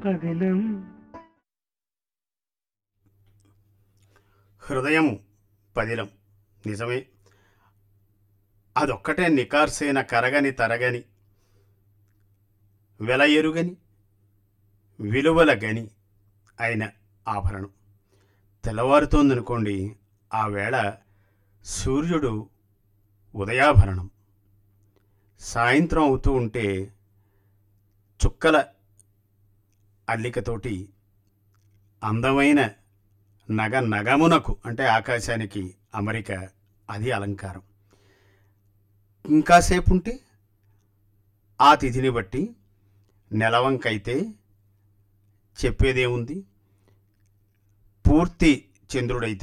పదిలం హృదయం పదిలం నిజమే అదొక్కటే నికార్సైన కరగని తరగని వెల ఎరుగని విలువల గని అయిన ఆభరణం తెల్లవారుతోందనుకోండి ఆ వేళ సూర్యుడు ఉదయాభరణం సాయంత్రం అవుతూ ఉంటే చుక్కల అల్లికతోటి అందమైన నగ నగమునకు అంటే ఆకాశానికి అమరిక అది అలంకారం ఇంకాసేపు ఉంటే ఆ తిథిని బట్టి నెలవంకైతే చెప్పేదేముంది పూర్తి చంద్రుడైతే